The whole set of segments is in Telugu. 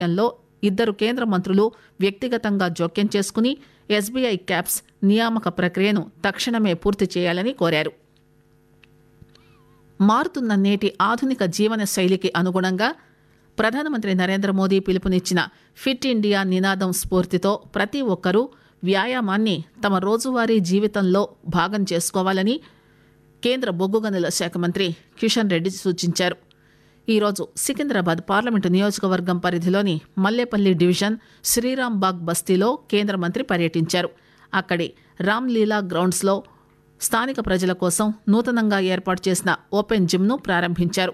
విషయంలో ఇద్దరు కేంద్ర మంత్రులు వ్యక్తిగతంగా జోక్యం చేసుకుని ఎస్బీఐ క్యాప్స్ నియామక ప్రక్రియను తక్షణమే పూర్తి చేయాలని కోరారు మారుతున్న నేటి ఆధునిక జీవన శైలికి అనుగుణంగా ప్రధానమంత్రి నరేంద్ర మోదీ పిలుపునిచ్చిన ఫిట్ ఇండియా నినాదం స్ఫూర్తితో ప్రతి ఒక్కరూ వ్యాయామాన్ని తమ రోజువారీ జీవితంలో భాగం చేసుకోవాలని కేంద్ర బొగ్గు గనుల శాఖ మంత్రి కిషన్ రెడ్డి సూచించారు ఈరోజు సికింద్రాబాద్ పార్లమెంటు నియోజకవర్గం పరిధిలోని మల్లేపల్లి డివిజన్ శ్రీరాంబాగ్ బస్తీలో కేంద్ర మంత్రి పర్యటించారు అక్కడి రామ్లీలా గ్రౌండ్స్లో స్థానిక ప్రజల కోసం నూతనంగా ఏర్పాటు చేసిన ఓపెన్ జిమ్ను ప్రారంభించారు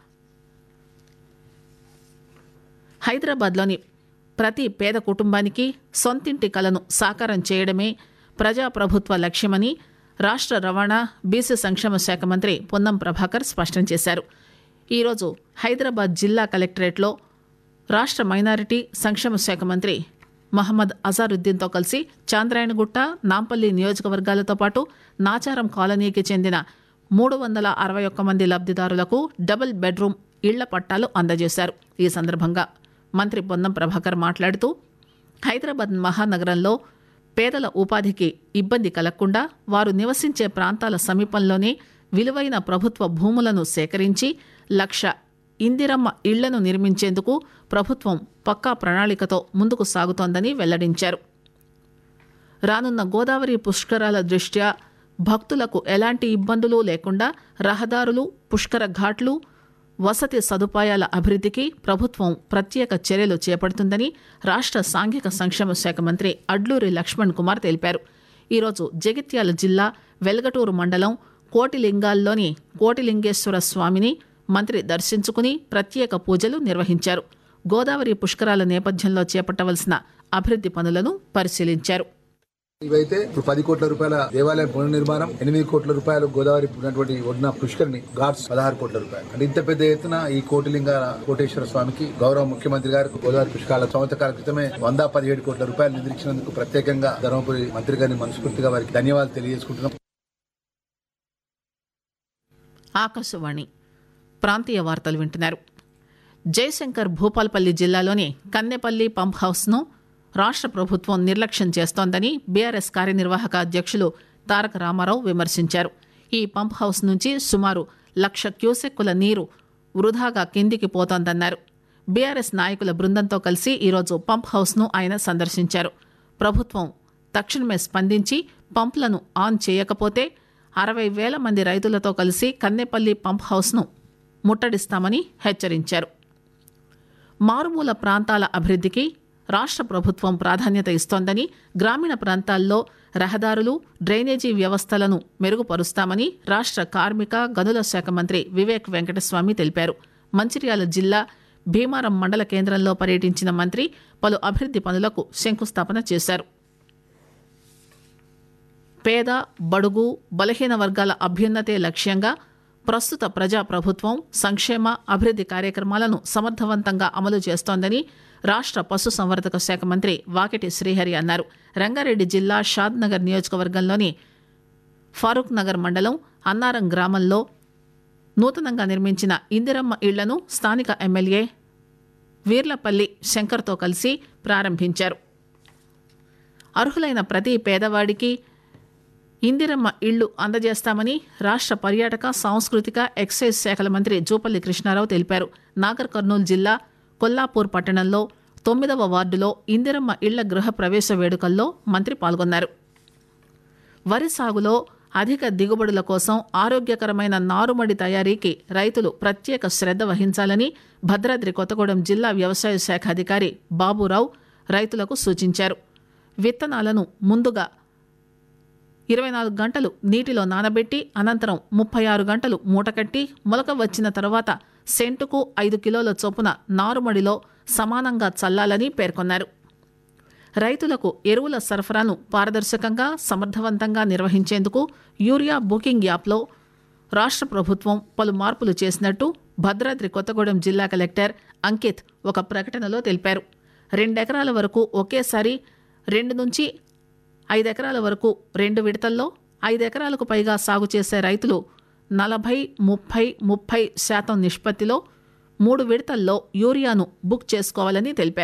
హైదరాబాద్లోని ప్రతి పేద కుటుంబానికి సొంతింటి కలను సాకారం చేయడమే ప్రజాప్రభుత్వ లక్ష్యమని రాష్ట్ర రవాణా బీసీ సంక్షేమ శాఖ మంత్రి పొన్నం ప్రభాకర్ స్పష్టం చేశారు ఈరోజు హైదరాబాద్ జిల్లా కలెక్టరేట్లో రాష్ట్ర మైనారిటీ సంక్షేమ శాఖ మంత్రి మహమ్మద్ అజారుద్దీన్తో కలిసి చాంద్రాయణగుట్ట నాంపల్లి నియోజకవర్గాలతో పాటు నాచారం కాలనీకి చెందిన మూడు వందల అరవై ఒక్క మంది లబ్దిదారులకు డబుల్ బెడ్రూమ్ ఇళ్ల పట్టాలు అందజేశారు ఈ సందర్భంగా మంత్రి పొన్నం ప్రభాకర్ మాట్లాడుతూ హైదరాబాద్ మహానగరంలో పేదల ఉపాధికి ఇబ్బంది కలగకుండా వారు నివసించే ప్రాంతాల సమీపంలోనే విలువైన ప్రభుత్వ భూములను సేకరించి లక్ష ఇందిరమ్మ ఇళ్లను నిర్మించేందుకు ప్రభుత్వం పక్కా ప్రణాళికతో ముందుకు సాగుతోందని వెల్లడించారు రానున్న గోదావరి పుష్కరాల దృష్ట్యా భక్తులకు ఎలాంటి ఇబ్బందులు లేకుండా రహదారులు పుష్కర ఘాట్లు వసతి సదుపాయాల అభివృద్ధికి ప్రభుత్వం ప్రత్యేక చర్యలు చేపడుతుందని రాష్ట్ర సాంఘిక సంక్షేమ శాఖ మంత్రి అడ్లూరి లక్ష్మణ్ కుమార్ తెలిపారు ఈరోజు జగిత్యాల జిల్లా వెల్గటూరు మండలం కోటిలింగాల్లోని కోటిలింగేశ్వర స్వామిని మంత్రి దర్శించుకుని ప్రత్యేక పూజలు నిర్వహించారు గోదావరి పుష్కరాల నేపథ్యంలో చేపట్టవలసిన అభివృద్ది పనులను పరిశీలించారు ఇవైతే ఇప్పుడు పది కోట్ల రూపాయల దేవాలయం పునర్నిర్మాణం ఎనిమిది కోట్ల రూపాయలు గోదావరి ఉన్నటువంటి ఒడిన పుష్కరిణి ఘాట్స్ పదహారు కోట్ల రూపాయలు అంటే ఇంత పెద్ద ఎత్తున ఈ కోటిలింగ కోటేశ్వర స్వామికి గౌరవ ముఖ్యమంత్రి గారికి గోదావరి పుష్కరాల సంవత్సరాల క్రితమే వంద పదిహేడు కోట్ల రూపాయలు నిధులిచ్చినందుకు ప్రత్యేకంగా ధర్మపురి మంత్రి గారిని మనస్ఫూర్తిగా వారికి ధన్యవాదాలు తెలియజేసుకుంటున్నాం ఆకాశవాణి ప్రాంతీయ వార్తలు వింటున్నారు జయశంకర్ భూపాల్పల్లి జిల్లాలోని కన్నెపల్లి పంప్ హౌస్ను రాష్ట్ర ప్రభుత్వం నిర్లక్ష్యం చేస్తోందని బీఆర్ఎస్ కార్యనిర్వాహక అధ్యక్షులు తారక రామారావు విమర్శించారు ఈ పంప్ హౌస్ నుంచి సుమారు లక్ష క్యూసెక్కుల నీరు వృధాగా కిందికి పోతోందన్నారు బీఆర్ఎస్ నాయకుల బృందంతో కలిసి ఈరోజు పంప్ హౌస్ను ఆయన సందర్శించారు ప్రభుత్వం తక్షణమే స్పందించి పంపులను ఆన్ చేయకపోతే అరవై వేల మంది రైతులతో కలిసి కన్నెపల్లి పంప్ హౌస్ను ముట్టడిస్తామని హెచ్చరించారు మారుమూల ప్రాంతాల అభివృద్ధికి రాష్ట్ర ప్రభుత్వం ప్రాధాన్యత ఇస్తోందని గ్రామీణ ప్రాంతాల్లో రహదారులు డ్రైనేజీ వ్యవస్థలను మెరుగుపరుస్తామని రాష్ట్ర కార్మిక గనుల శాఖ మంత్రి వివేక్ వెంకటస్వామి తెలిపారు మంచిర్యాల జిల్లా భీమారం మండల కేంద్రంలో పర్యటించిన మంత్రి పలు అభివృద్ది పనులకు శంకుస్థాపన చేశారు పేద బడుగు బలహీన వర్గాల అభ్యున్నతే లక్ష్యంగా ప్రస్తుత ప్రజా ప్రభుత్వం సంక్షేమ అభివృద్ది కార్యక్రమాలను సమర్థవంతంగా అమలు చేస్తోందని రాష్ట్ర పశుసంవర్ధక శాఖ మంత్రి వాకిటి శ్రీహరి అన్నారు రంగారెడ్డి జిల్లా షాద్ నగర్ నియోజకవర్గంలోని ఫారూక్ నగర్ మండలం అన్నారం గ్రామంలో నూతనంగా నిర్మించిన ఇందిరమ్మ ఇళ్లను స్థానిక ఎమ్మెల్యే వీర్లపల్లి శంకర్తో కలిసి ప్రారంభించారు అర్హులైన ప్రతి పేదవాడికి ఇందిరమ్మ ఇళ్లు అందజేస్తామని రాష్ట్ర పర్యాటక సాంస్కృతిక ఎక్సైజ్ శాఖల మంత్రి జూపల్లి కృష్ణారావు తెలిపారు నాగర్ కర్నూలు జిల్లా కొల్లాపూర్ పట్టణంలో తొమ్మిదవ వార్డులో ఇందిరమ్మ ఇళ్ల గృహ ప్రవేశ వేడుకల్లో మంత్రి పాల్గొన్నారు వరి సాగులో అధిక దిగుబడుల కోసం ఆరోగ్యకరమైన నారుమడి తయారీకి రైతులు ప్రత్యేక శ్రద్ధ వహించాలని భద్రాద్రి కొత్తగూడెం జిల్లా వ్యవసాయ శాఖ అధికారి బాబురావు రైతులకు సూచించారు విత్తనాలను ముందుగా ఇరవై నాలుగు గంటలు నీటిలో నానబెట్టి అనంతరం ముప్పై ఆరు గంటలు మూటకట్టి మొలక వచ్చిన తర్వాత సెంటుకు ఐదు కిలోల చొప్పున నారుమడిలో సమానంగా చల్లాలని పేర్కొన్నారు రైతులకు ఎరువుల సరఫరాను పారదర్శకంగా సమర్థవంతంగా నిర్వహించేందుకు యూరియా బుకింగ్ యాప్లో రాష్ట్ర ప్రభుత్వం పలు మార్పులు చేసినట్టు భద్రాద్రి కొత్తగూడెం జిల్లా కలెక్టర్ అంకిత్ ఒక ప్రకటనలో తెలిపారు రెండెకరాల వరకు ఒకేసారి రెండు నుంచి ఐదెకరాల వరకు రెండు విడతల్లో ఐదెకరాలకు పైగా సాగు చేసే రైతులు నలభై ముప్పై ముప్పై శాతం నిష్పత్తిలో మూడు విడతల్లో యూరియాను బుక్ చేసుకోవాలని తెలిపారు